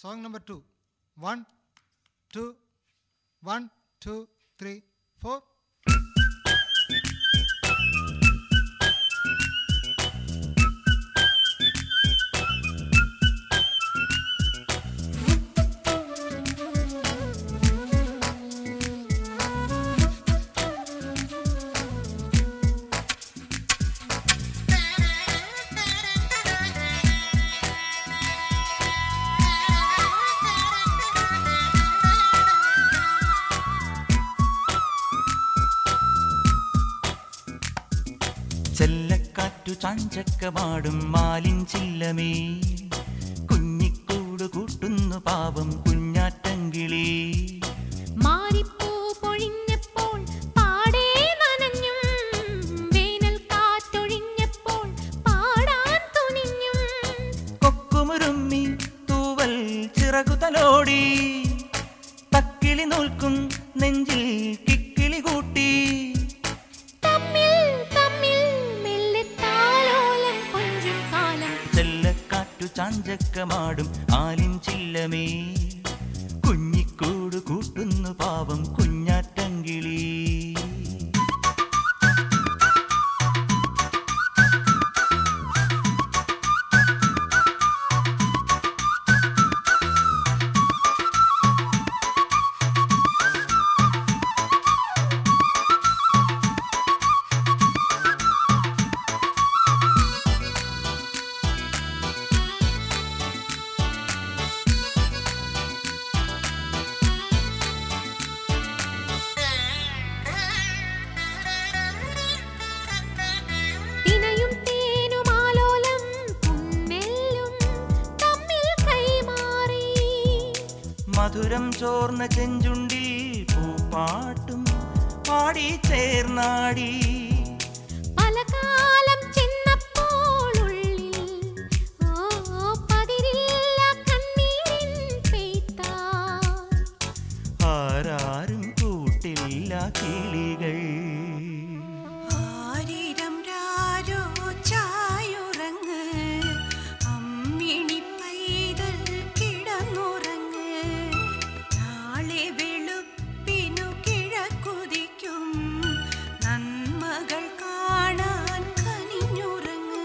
Song number two. One, two, one, two, three, four. ചെല്ലക്കാറ്റു ചാഞ്ചക്കമാടും മാലിൻ ചില്ലമേ കുഞ്ഞിക്കൂട് കൂട്ടുന്നു പാവം കുഞ്ഞാറ്റങ്കിളി മാരിപ്പൂ പൊഴിഞ്ഞപ്പോൾ പാടേ നനഞ്ഞും വേനൽ കാറ്റൊഴിഞ്ഞപ്പോൾ പാടാൻ തുനിഞ്ഞും കൊക്കുമുരുമ്മി തൂവൽ ചിറകുതലോടി തക്കിളി നോൽക്കും നെഞ്ചിൽ കിക്കിളി കൂട്ടി തമ്മിൽ തമ്മിൽ മെല്ലെ താലോലം കൊഞ്ചും കാലം ചെല്ലക്കാറ്റു ചാഞ്ചക്കമാടും ആലിൻ ചില്ലമേ കുഞ്ഞിക്കൂട് കൂട്ടുന്നു പാവം കുഞ്ഞാറ്റങ്കിളി തിനയും തേനും ആലോലം പുന്നെല്ലും തമ്മിൽ കൈമാറി മധുരം ചോർന്ന ചെഞ്ചുണ്ടിൽ പൂപ്പാട്ടും പാടി ചേർന്നാടി പല കാലം ചെന്നപ്പോൾ ഉള്ളിൽ ഓ പതിരില്ല കണ്ണീരിൻ പെയ്ത്താൽ ആരാരും കൂട്ടില്ല കിളികൾ ആരിരം രാരോ ചായുറങ്ങ് അമ്മിണി പൈതൽ കിടന്നുറങ്ങ് നാളെ വെളുപ്പിനു കിഴക്കുതിക്കും നന്മകൾ കാണാൻ കനിഞ്ഞുറങ്ങ്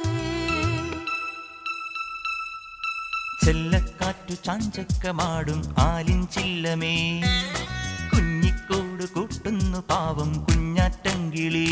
ചെല്ലക്കാറ്റു ചാഞ്ചക്കമാടും ആലിൻ ചില്ലമേ കുഞ്ഞിക്കോട് കൂട്ടുന്നു പാവം കുഞ്ഞാറ്റങ്കിളി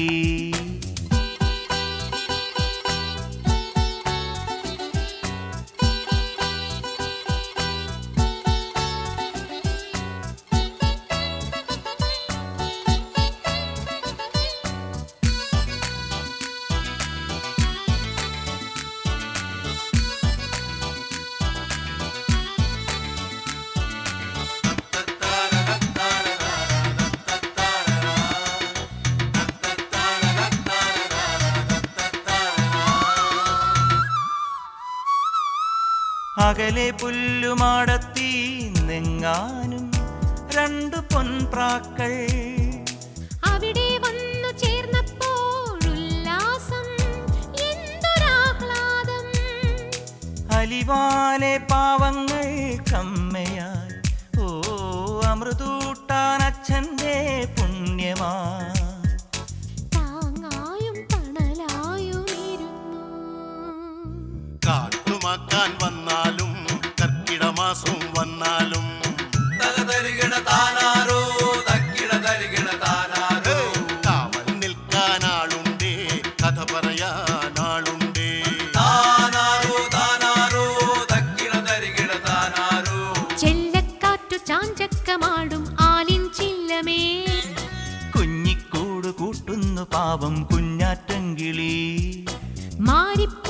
അകലെ പുല്ലുമാടത്തി നെങ്ങാനും രണ്ടു പൊൻപ്രാക്കൾ അവിടെ വന്നു ചേർന്നപ്പോൾ ഉല്ലാസം എന്തൊരാഹ്ലാദം അലിവാലെ പാവങ്ങൾ കമ്മയായി ഓ അമൃതൂട്ടാൻ അച്ഛൻ്റെ പുണ്യമാ താങ്ങായും തണലായും ഇരുന്നു കാട്ടുമാക്കാൻ വന്നാലും കർക്കിടമാസം വന്നാലും കാവൽ നിൽക്കാനാളുണ്ടേ കഥ പറയാനാളുണ്ടേ ചെല്ലക്കാറ്റു ചാഞ്ചക്കമാടും ആലിൻ ചില്ലമേ കുഞ്ഞിക്കൂട് കൂട്ടുന്നു പാവം കുഞ്ഞാറ്റങ്കിളി മാരിപ്പൂ